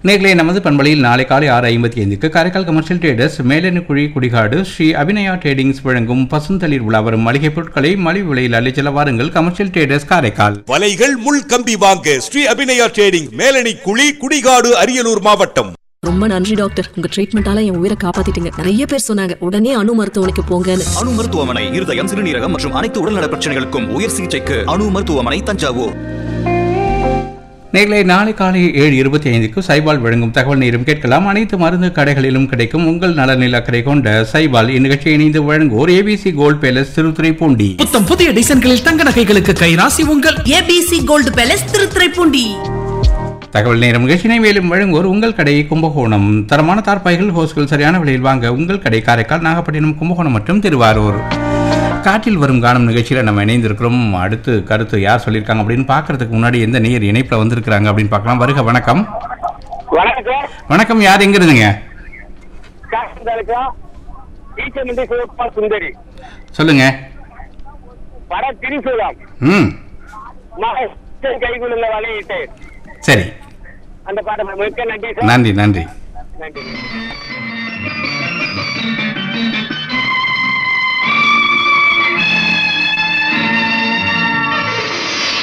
நேர்களே நமது பண்பலையில் நாளை காலை ஆறு ஐம்பத்தி ஐந்துக்கு Karaikal commercial traders Melanukkuzhi Kudikadu Sri Abhinaya tradings வழங்கும் பசுந்தளிர் உலா வரும் மளிகை பொருட்களை மலிவு விலையில் அள்ளிச் செல்ல வாருங்கள் கமர்ஷியல் ட்ரேடர்ஸ் காரைக்கால் வலைகள் முள் கம்பி வாங்க ஸ்ரீ அபிநயா ட்ரேடிங் மேலணி குழி குடிகாடு அரியலூர் மாவட்டம் ரொம்ப நன்றி டாக்டர் உங்க ட்ரீட்மெண்டால என் உயிரை காப்பாத்திட்டீங்க நிறைய பேர் சொன்னாங்க உடனே அணு மருத்துவமனைக்கு போங்கன்னு அணு மருத்துவமனை இருதயம் சிறுநீரகம் மற்றும் அனைத்து உடல்நல பிரச்சனைகளுக்கும் உயர் சிகிச்சைக்கு அணு மருத்துவமனை தஞ்சாவூர் நேர்களை நாளை காலை ஏழு இருபத்தி ஐந்துக்கு சைபால் வழங்கும் தகவல் நேரம் கேட்கலாம் அனைத்து மருந்து கடைகளிலும் கிடைக்கும் உங்கள் நலனில் அக்கறை கொண்ட சைபால் இந்நிகழ்ச்சியை இணைந்து வழங்குவோர் ஏபிசி கோல்ட் பேலஸ் திருத்துறைப்பூண்டி புத்தம் புதிய டிசைன்களில் தங்க நகைகளுக்கு கைராசி உங்கள் ஏபிசி கோல்டு பேலஸ் திருத்துறைப்பூண்டி தகவல் நேரம் நிகழ்ச்சியினை மேலும் வழங்குவோர் உங்கள் கடை கும்பகோணம் தரமான தார்பாய்கள் ஹோஸ்கள் சரியான விலையில் வாங்க உங்கள் கடை காரைக்கால் நாகப்பட்டினம் கும்பகோணம் மற்றும் திருவாரூர் காற்றில் வரும் காணும் நிகழ்ச்சியில் நம்ம இணைந்திருக்கிறோம் அடுத்து கருத்து யார் சொல்லியிருக்காங்க அப்படின்னு பார்க்கறதுக்கு முன்னாடி எந்த நேர் இணைப்பில் வந்திருக்கிறாங்க அப்படின்னு பார்க்கலாம் வருக வணக்கம் வணக்கம் வணக்கம் யார் எங்க இருந்துங்க காசன் தாலுக்கா ஈச்சமண்டி சிவகுமார் சுந்தரி சொல்லுங்க வட திரிசூலம் ம் மகன் கைகுள்ள வலையிட்டு சரி அந்த பாட்டை மிக்க நன்றி சார் நன்றி நன்றி நன்றி